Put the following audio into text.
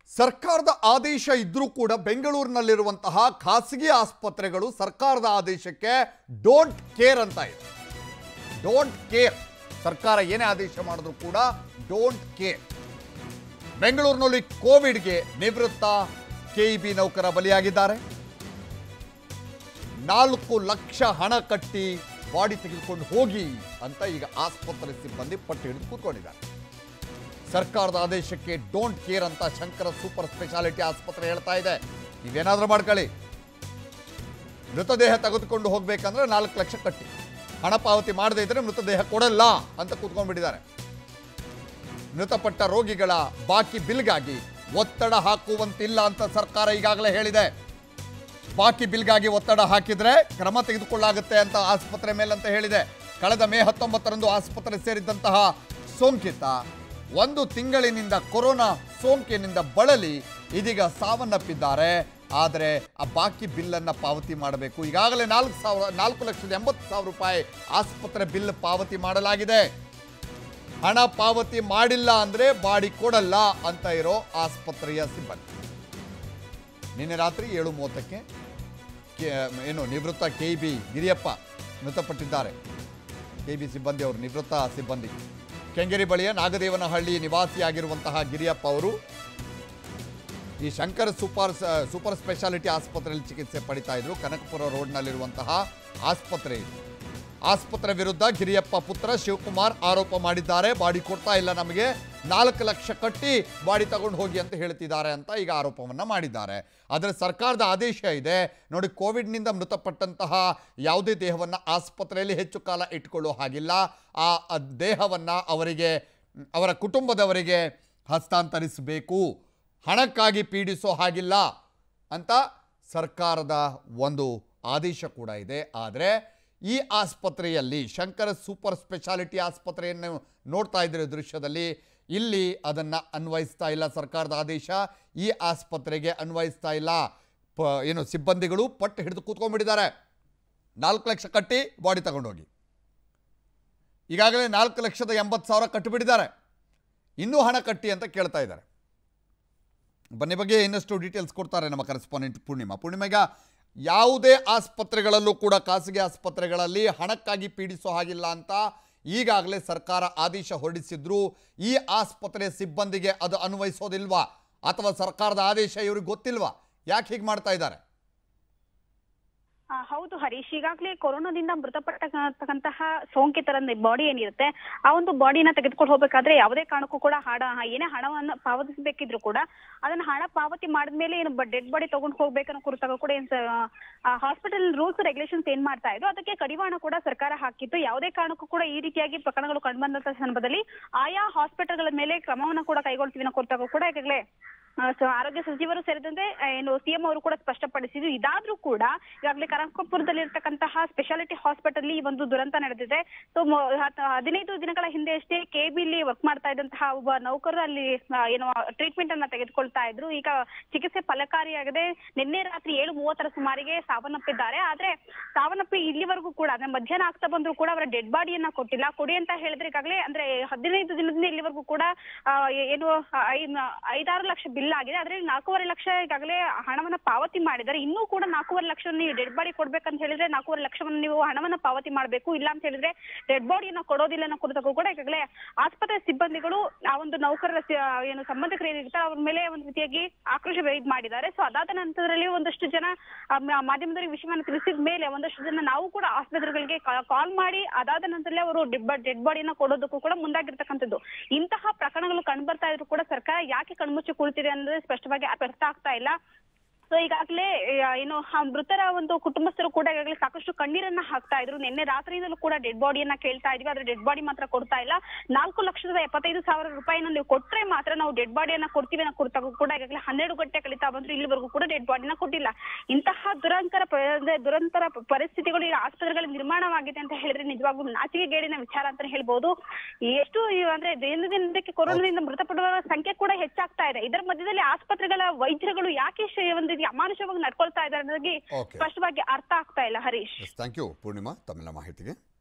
ಸರ್ಕಾರದ ಆದೇಶ ಇದ್ರೂ ಕೂಡ ಬೆಂಗಳೂರಿನಲ್ಲಿರುವಂತಹ ಖಾಸಗಿ ಆಸ್ಪತ್ರೆಗಳು ಸರ್ಕಾರದ ಆದೇಶಕ್ಕೆ ಡೋಂಟ್ ಕೇರ್ ಅಂತ ಇದೆ ಡೋಂಟ್ ಕೇರ್ ಸರ್ಕಾರ ಏನೇ ಆದೇಶ ಮಾಡಿದ್ರು ಕೂಡ ಡೋಂಟ್ ಕೇರ್ ಬೆಂಗಳೂರಿನಲ್ಲಿ ಕೋವಿಡ್ಗೆ ನಿವೃತ್ತ ಕೆಇಬಿ ನೌಕರ ಬಲಿಯಾಗಿದ್ದಾರೆ ನಾಲ್ಕು ಲಕ್ಷ ಹಣ ಕಟ್ಟಿ ಬಾಡಿ ತೆಗೆದುಕೊಂಡು ಹೋಗಿ ಅಂತ ಈಗ ಆಸ್ಪತ್ರೆ ಸಿಬ್ಬಂದಿ ಪಟ್ಟು ಹಿಡಿದು ಕೂತ್ಕೊಂಡಿದ್ದಾರೆ ಸರ್ಕಾರದ ಆದೇಶಕ್ಕೆ ಡೋಂಟ್ ಕೇರ್ ಅಂತ ಶಂಕರ ಸೂಪರ್ ಸ್ಪೆಷಾಲಿಟಿ ಆಸ್ಪತ್ರೆ ಹೇಳ್ತಾ ಇದೆ ನೀವೇನಾದ್ರೂ ಮಾಡ್ಕೊಳ್ಳಿ ಮೃತದೇಹ ತೆಗೆದುಕೊಂಡು ಹೋಗ್ಬೇಕಂದ್ರೆ ನಾಲ್ಕು ಲಕ್ಷ ಕಟ್ಟಿ ಹಣ ಪಾವತಿ ಮಾಡದೇ ಇದ್ರೆ ಮೃತದೇಹ ಕೊಡಲ್ಲ ಅಂತ ಕೂತ್ಕೊಂಡ್ಬಿಟ್ಟಿದ್ದಾರೆ ಮೃತಪಟ್ಟ ರೋಗಿಗಳ ಬಾಕಿ ಬಿಲ್ಗಾಗಿ ಒತ್ತಡ ಹಾಕುವಂತಿಲ್ಲ ಅಂತ ಸರ್ಕಾರ ಈಗಾಗಲೇ ಹೇಳಿದೆ ಬಾಕಿ ಬಿಲ್ಗಾಗಿ ಒತ್ತಡ ಹಾಕಿದ್ರೆ ಕ್ರಮ ತೆಗೆದುಕೊಳ್ಳಾಗುತ್ತೆ ಅಂತ ಆಸ್ಪತ್ರೆ ಮೇಲಂತ ಹೇಳಿದೆ ಕಳೆದ ಮೇ ಹತ್ತೊಂಬತ್ತರಂದು ಆಸ್ಪತ್ರೆ ಸೇರಿದ್ದಂತಹ ಸೋಂಕಿತ ಒಂದು ತಿಂಗಳಿನಿಂದ ಕೊರೋನಾ ಸೋಂಕಿನಿಂದ ಬಳಲಿ ಇದೀಗ ಸಾವನ್ನಪ್ಪಿದ್ದಾರೆ ಆದರೆ ಆ ಬಾಕಿ ಬಿಲ್ಲನ್ನು ಪಾವತಿ ಮಾಡಬೇಕು ಈಗಾಗಲೇ ನಾಲ್ಕು ಸಾವಿರ ನಾಲ್ಕು ಲಕ್ಷದ ಎಂಬತ್ತು ಸಾವಿರ ರೂಪಾಯಿ ಆಸ್ಪತ್ರೆ ಬಿಲ್ ಪಾವತಿ ಮಾಡಲಾಗಿದೆ ಹಣ ಪಾವತಿ ಮಾಡಿಲ್ಲ ಅಂದ್ರೆ ಬಾಡಿ ಕೊಡಲ್ಲ ಅಂತ ಇರೋ ಆಸ್ಪತ್ರೆಯ ಸಿಬ್ಬಂದಿ ನಿನ್ನೆ ರಾತ್ರಿ ಏಳು ಮೂವತ್ತಕ್ಕೆ ಕೆ- ಏನು ನಿವೃತ್ತ ಕೆ ಬಿ ಗಿರಿಯಪ್ಪ ಮೃತಪಟ್ಟಿದ್ದಾರೆ ಕೆ ಬಿ ಸಿಬ್ಬಂದಿ ಅವರು ನಿವೃತ್ತ ಸಿಬ್ಬಂದಿ ಕೆಂಗೇರಿ ಬಳಿಯ ನಾಗದೇವನಹಳ್ಳಿ ನಿವಾಸಿಯಾಗಿರುವಂತಹ ಗಿರಿಯಪ್ಪ ಅವರು ಈ ಶಂಕರ್ ಸೂಪರ್ ಸ- ಸೂಪರ್ ಸ್ಪೆಷಾಲಿಟಿ ಆಸ್ಪತ್ರೆಯಲ್ಲಿ ಚಿಕಿತ್ಸೆ ಪಡಿತಾ ಇದ್ರು ಕನಕಪುರ ರೋಡ್ನಲ್ಲಿರುವಂತಹ ಆಸ್ಪತ್ರೆ ಇದು ಆಸ್ಪತ್ರೆ ವಿರುದ್ಧ ಗಿರಿಯಪ್ಪ ಪುತ್ರ ಶಿವಕುಮಾರ್ ಆರೋಪ ಮಾಡಿದ್ದಾರೆ ಬಾಡಿ ಕೊಡ್ತಾ ಇಲ್ಲ ನಮಗೆ ನಾಲ್ಕು ಲಕ್ಷ ಕಟ್ಟಿ ಬಾಡಿ ತಗೊಂಡು ಹೋಗಿ ಅಂತ ಹೇಳ್ತಿದ್ದಾರೆ ಅಂತ ಈಗ ಆರೋಪವನ್ನ ಮಾಡಿದ್ದಾರೆ ಆದರೆ ಸರ್ಕಾರದ ಆದೇಶ ಇದೆ ನೋಡಿ ಕೋವಿಡ್ನಿಂದ ಮೃತಪಟ್ಟಂತಹ ಯಾವುದೇ ದೇಹವನ್ನು ಆಸ್ಪತ್ರೆಯಲ್ಲಿ ಹೆಚ್ಚು ಕಾಲ ಇಟ್ಕೊಳ್ಳೋ ಹಾಗಿಲ್ಲ ಆ ಆ ದೇಹವನ್ನು ಅವರಿಗೆ ಅವರ ಕುಟುಂಬದವರಿಗೆ ಹಸ್ತಾಂತರಿಸಬೇಕು ಹಣಕ್ಕಾಗಿ ಪೀಡಿಸೋ ಹಾಗಿಲ್ಲ ಅಂತ ಸರ್ಕಾರದ ಒಂದು ಆದೇಶ ಕೂಡ ಇದೆ ಆದರೆ ಈ ಆಸ್ಪತ್ರೆಯಲ್ಲಿ ಶಂಕರ ಸೂಪರ್ ಸ್ಪೆಷಾಲಿಟಿ ಆಸ್ಪತ್ರೆಯನ್ನು ನೋಡ್ತಾ ಇದ್ದೀರಿ ದೃಶ್ಯದಲ್ಲಿ ಇಲ್ಲಿ ಅದನ್ನು ಅನ್ವಯಿಸ್ತಾ ಇಲ್ಲ ಸರ್ಕಾರದ ಆದೇಶ ಈ ಆಸ್ಪತ್ರೆಗೆ ಅನ್ವಯಿಸ್ತಾ ಇಲ್ಲ ಪ ಏನು ಸಿಬ್ಬಂದಿಗಳು ಪಟ್ಟು ಹಿಡಿದು ಕೂತ್ಕೊಂಡ್ಬಿಟ್ಟಿದ್ದಾರೆ ನಾಲ್ಕು ಲಕ್ಷ ಕಟ್ಟಿ ಬಾಡಿ ತಗೊಂಡೋಗಿ ಈಗಾಗಲೇ ನಾಲ್ಕು ಲಕ್ಷದ ಎಂಬತ್ತು ಸಾವಿರ ಕಟ್ಟಿಬಿಟ್ಟಿದ್ದಾರೆ ಇನ್ನೂ ಹಣ ಕಟ್ಟಿ ಅಂತ ಕೇಳ್ತಾ ಇದ್ದಾರೆ ಬನ್ನಿ ಬಗ್ಗೆ ಇನ್ನಷ್ಟು ಡೀಟೇಲ್ಸ್ ಕೊಡ್ತಾರೆ ನಮ್ಮ ಕರೆಸ್ಪಾಂಡೆಂಟ್ ಪೂರ್ಣಿಮಾ ಪೂರ್ಣಿಮೆಗ ಯಾವುದೇ ಆಸ್ಪತ್ರೆಗಳಲ್ಲೂ ಕೂಡ ಖಾಸಗಿ ಆಸ್ಪತ್ರೆಗಳಲ್ಲಿ ಹಣಕ್ಕಾಗಿ ಪೀಡಿಸೋ ಹಾಗಿಲ್ಲ ಅಂತ ಈಗಾಗಲೇ ಸರ್ಕಾರ ಆದೇಶ ಹೊರಡಿಸಿದ್ರು ಈ ಆಸ್ಪತ್ರೆ ಸಿಬ್ಬಂದಿಗೆ ಅದು ಅನ್ವಯಿಸೋದಿಲ್ವಾ ಅಥವಾ ಸರ್ಕಾರದ ಆದೇಶ ಇವ್ರಿಗೆ ಗೊತ್ತಿಲ್ವಾ ಯಾಕೆ ಹೀಗೆ ಮಾಡ್ತಾ ಇದ್ದಾರೆ ಆ, ಹೌದು ಹರೀಶ್ ಈಗಾಗಲೇ ಕೊರೋನಾದಿಂದ ಮೃತಪಟ್ಟಂತಹ ಸೋಂಕಿತರ ಬಾಡಿ ಏನಿರುತ್ತೆ ಆ ಒಂದು ಬಾಡಿನ ತೆಗೆದುಕೊಂಡು ಹೋಗ್ಬೇಕಾದ್ರೆ ಯಾವುದೇ ಕಾರಣಕ್ಕೂ ಕೂಡ ಹಣ ಏನೇ ಹಣವನ್ನ ಪಾವತಿಸಬೇಕಿದ್ರು ಕೂಡ ಅದನ್ನ ಹಣ ಪಾವತಿ ಮಾಡಿದ್ಮೇಲೆ ಏನು ಡೆಡ್ ಬಾಡಿ ತಗೊಂಡು ಹೋಗ್ಬೇಕನ್ನೋ ಕುರಿತಾಗ ಕೂಡ ಏನ್ ಹಾಸ್ಪಿಟಲ್ ರೂಲ್ಸ್ ರೆಗ್ಯುಲೇಷನ್ಸ್ ಏನ್ ಮಾಡ್ತಾ ಇದ್ರು ಅದಕ್ಕೆ ಕಡಿವಾಣ ಕೂಡ ಸರ್ಕಾರ ಹಾಕಿತ್ತು ಯಾವುದೇ ಕಾರಣಕ್ಕೂ ಕೂಡ ಈ ರೀತಿಯಾಗಿ ಪ್ರಕರಣಗಳು ಕಂಡುಬಂದಂತಹ ಸಂದರ್ಭದಲ್ಲಿ ಆಯಾ ಹಾಸ್ಪಿಟಲ್ಗಳ ಮೇಲೆ ಕ್ರಮವನ್ನ ಕೂಡ ಕೈಗೊಳ್ತೀವಿ ಅನ್ನೋ ಕುರಿತಾಗ ಕೂಡ ಈಗಾಗಲೇ ಆ, ಸೊ ಆರೋಗ್ಯ ಸಚಿವರು ಸೇರಿದಂತೆ ಆ, ಏನು ಸಿಎಂ ಅವರು ಕೂಡ ಸ್ಪಷ್ಟಪಡಿಸಿದ್ರು ಇದಾದ್ರೂ ಕೂಡ ಈಗಾಗಲೇ ಕನಕಪುರದಲ್ಲಿ ಇರ್ತಕ್ಕಂತಹ ಸ್ಪೆಷಾಲಿಟಿ ಹಾಸ್ಪಿಟಲ್ ಈ ಒಂದು ದುರಂತ ನಡೆದಿದೆ ಸೊ ಹದಿನೈದು ದಿನಗಳ ಹಿಂದೆ ಅಷ್ಟೇ ಕೆಬಿಲಿ ವರ್ಕ್ ಮಾಡ್ತಾ ಇದ್ದಂತಹ ಒಬ್ಬ ನೌಕರರು ಅಲ್ಲಿ ಆ, ಏನು ಟ್ರೀಟ್ಮೆಂಟ್ ಅನ್ನ ತೆಗೆದುಕೊಳ್ತಾ ಇದ್ರು ಈಗ ಚಿಕಿತ್ಸೆ ಫಲಕಾರಿಯಾಗದೆ ನಿನ್ನೆ ರಾತ್ರಿ ಏಳು ಮೂವತ್ತರ ಸುಮಾರಿಗೆ ಸಾವನ್ನಪ್ಪಿದ್ದಾರೆ ಆದ್ರೆ ಸಾವನ್ನಪ್ಪಿ ಇಲ್ಲಿವರೆಗೂ ಕೂಡ ಅಂದ್ರೆ ಮಧ್ಯಾಹ್ನ ಆಗ್ತಾ ಬಂದ್ರು ಕೂಡ ಅವರ ಡೆಡ್ ಬಾಡಿಯನ್ನ ಕೊಟ್ಟಿಲ್ಲ ಕೊಡಿ ಅಂತ ಹೇಳಿದ್ರೆ ಈಗಾಗಲೇ ಅಂದ್ರೆ ಹದಿನೈದು ದಿನದಿಂದ ಇಲ್ಲಿವರೆಗೂ ಕೂಡ ಆ, ಏನು ಐ- ಐದಾರು ಲಕ್ಷ ಬಿಲ್ ಆಗಿದೆ ಅದ್ರಲ್ಲಿ ನಾಲ್ಕೂವರೆ ಲಕ್ಷ ಈಗಾಗಲೇ ಹಣವನ್ನ ಪಾವತಿ ಮಾಡಿದ್ದಾರೆ ಇನ್ನೂ ಕೂಡ ನಾಲ್ಕೂವರೆ ಲಕ್ಷ ನೀವು ಡೆಡ್ ಬಾಡಿ ಕೊಡ್ಬೇಕಂತ ಹೇಳಿದ್ರೆ ನಾಲ್ಕೂವರೆ ಲಕ್ಷವನ್ನ ನೀವು ಹಣವನ್ನ ಪಾವತಿ ಮಾಡಬೇಕು ಇಲ್ಲ ಅಂತ ಹೇಳಿದ್ರೆ ಡೆಡ್ ಬಾಡಿಯನ್ನ ಕೊಡೋದಿಲ್ಲ ಅನ್ನೋ ಕುರಿತಾಗೂ ಕೂಡ ಈಗಾಗಲೇ ಆಸ್ಪತ್ರೆ ಸಿಬ್ಬಂದಿಗಳು ಆ ಒಂದು ನೌಕರರ ಸಿ- ಏನು ಸಂಬಂಧಿಕರು ಏನಿರ್ತಾರೆ ಅವ್ರ ಮೇಲೆ ಒಂದು ರೀತಿಯಾಗಿ ಆಕ್ರೋಶ ಇದು ಮಾಡಿದ್ದಾರೆ ಸೊ ಅದಾದ ನಂತರದಲ್ಲಿ ಒಂದಷ್ಟು ಜನ ಆ, ಮ- ಮಾಧ್ಯಮದವರಿಗೆ ವಿಷಯವನ್ನ ತಿಳಿಸಿದ ಮೇಲೆ ಒಂದಷ್ಟು ಜನ ನಾವು ಕೂಡ ಆಸ್ಪತ್ರೆಗಳಿಗೆ ಕಾಲ್ ಮಾಡಿ ಅದಾದ ನಂತರಲೇ ಅವರು ಡೆಡ್ ಬಾಡಿನ ಕೊಡೋದಕ್ಕೂ ಕೂಡ ಮುಂದಾಗಿರ್ತಕ್ಕಂಥದ್ದು ಇಂತಹ ಪ್ರಕರಣಗಳು ಕಂಡು ಬರ್ತಾ ಇದ್ರು ಕೂಡ ಸರ್ಕಾರ ಯಾಕೆ ಕಣ್ಮುಚ್ಚಿ ಕುಳಿತಿದೆ ಅನ್ನೋದು ಸ್ಪಷ್ಟವಾಗಿ ಅರ್ಥ ಆಗ್ತಾ ಇಲ್ಲ ಸೊ ಈಗಾಗಲೇ ಆ, ಏನು ಆ ಮೃತರ ಒಂದು ಕುಟುಂಬಸ್ಥರು ಕೂಡ ಈಗಾಗಲೇ ಸಾಕಷ್ಟು ಕಣ್ಣೀರನ್ನ ಹಾಕ್ತಾ ಇದ್ರು ನಿನ್ನೆ ರಾತ್ರಿಯಿಂದಲೂ ಕೂಡ ಡೆಡ್ ಬಾಡಿಯನ್ನ ಕೇಳ್ತಾ ಇದೀವಿ ಆದ್ರೆ ಡೆಡ್ ಬಾಡಿ ಮಾತ್ರ ಕೊಡ್ತಾ ಇಲ್ಲ ನಾಲ್ಕು ಲಕ್ಷದ ಎಪ್ಪತ್ತೈದು ಸಾವಿರ ರೂಪಾಯಿನ ನೀವು ಕೊಟ್ರೆ ಮಾತ್ರ ನಾವು ಡೆಡ್ ಬಾಡಿಯನ್ನ ಕೊಡ್ತೀವಿ ಅನ್ನೋ ಕುರಿತಾಗೂ ಕೂಡ ಈಗಾಗಲೇ ಹನ್ನೆರಡು ಗಂಟೆ ಕಳೀತಾ ಬಂದ್ರು ಇಲ್ಲಿವರೆಗೂ ಕೂಡ ಡೆಡ್ ಬಾಡಿನ ಕೊಟ್ಟಿಲ್ಲ ಇಂತಹ ದುರಂತರ ಪ- ಅಂದ್ರೆ ದುರಂತರ ಪ- ಪರಿಸ್ಥಿತಿಗಳು ಈ ಆಸ್ಪತ್ರೆಗಳಲ್ಲಿ ನಿರ್ಮಾಣವಾಗಿದೆ ಅಂತ ಹೇಳಿದ್ರೆ ನಿಜವಾಗ್ಲೂ ನಾಚಿಕೆಗೇಡಿನ ವಿಚಾರ ಅಂತ ಹೇಳ್ಬೋದು ಎಷ್ಟು ಈ ಅಂದ್ರೆ ದಿನದಿಂದಕ್ಕೆ ಕೊರೋನಾದಿಂದ ಮೃತಪಡುವವರ ಸಂಖ್ಯೆ ಕೂಡ ಹೆಚ್ಚಾಗ್ತಾ ಇದೆ ಇದರ ಮಧ್ಯದಲ್ಲಿ ಆಸ್ಪತ್ರೆಗಳ ವೈದ್ಯರುಗಳು ಯಾಕೆ ಶ- ಒಂದು ರೀತಿ ಅಮಾನುಷವಾಗಿ ನಡ್ಕೊಳ್ತಾ ಇದ್ದಾರೆ ಅನ್ನೋದಕ್ಕೆ Okay. ಸ್ಪಷ್ಟವಾಗಿ ಅರ್ಥ ಆಗ್ತಾ ಇಲ್ಲ ಹರೀಶ್ ಥ್ಯಾಂಕ್ ಯು ಪೂರ್ಣಿಮಾ ತಮ್ಮೆಲ್ಲ ಮಾಹಿತಿಗೆ